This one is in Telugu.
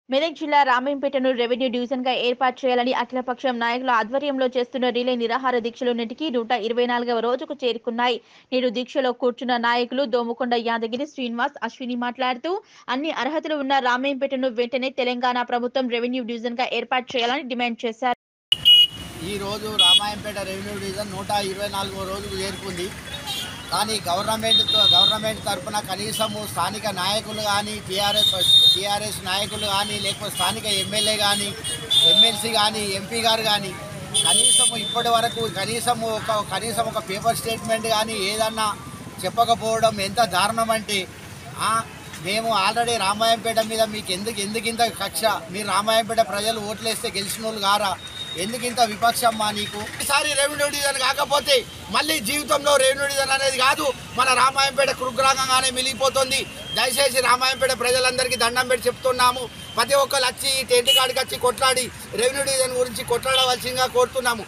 మెదక్ జిల్లా రామేంపేటను రెవెన్యూ డివిజన్ గా ఏర్పాటు చేయాలని అఖిలపక్షం నాయకుల ఆధ్వర్యంలో చేస్తున్న రిలే నిరాహార దీక్షలన్నింటికీ నూట ఇరవై నాలుగవ రోజుకు చేరుకున్నాయి నేడు దీక్షలో కూర్చున్న నాయకులు దోముకొండ యాదగిరి శ్రీనివాస్ అశ్విని మాట్లాడుతూ అన్ని అర్హతలు ఉన్న రామేంపేటను వెంటనే తెలంగాణ ప్రభుత్వం రెవెన్యూ డివిజన్ గా ఏర్పాటు చేయాలని డిమాండ్ చేశారు ఈ రోజు రామాయంపేట రెవెన్యూ డివిజన్ నూట ఇరవై నాలుగో రోజుకు చేరుకుంది కానీ గవర్నమెంట్ గవర్నమెంట్ తరఫున కనీసము స్థానిక నాయకులు కానీ టీఆర్ఎస్ టీఆర్ఎస్ నాయకులు కానీ లేకపోతే స్థానిక ఎమ్మెల్యే కానీ ఎమ్మెల్సీ కానీ ఎంపీ గారు కానీ కనీసము ఇప్పటి వరకు కనీసము ఒక కనీసం ఒక పేపర్ స్టేట్మెంట్ కానీ ఏదన్నా చెప్పకపోవడం ఎంత దారుణం అంటే ఆ, మేము ఆల్రెడీ రామాయంపేట మీద మీకు ఎందుకు ఎందుకు ఇంత కక్ష మీరు రామాయంపేట ప్రజలు ఓట్లేస్తే గెలిచిన వాళ్ళు గారా ఎందుకు ఇంత విపక్షం మా నీకు ఈసారి రెవెన్యూ డివిజన్ కాకపోతే మళ్ళీ జీవితంలో రెవెన్యూ డివిజన్ అనేది కాదు మన రామాయంపేట కృగ్రాంగంగానే మిలిగిపోతుంది దయచేసి రామాయంపేట ప్రజలందరికీ దండం పెట్టి చెప్తున్నాము ప్రతి ఒక్కరు వచ్చి ఈ టెంట్ కాడికి వచ్చి కొట్లాడి రెవెన్యూ డివిజన్ గురించి కొట్లాడవలసిందిగా కోరుతున్నాము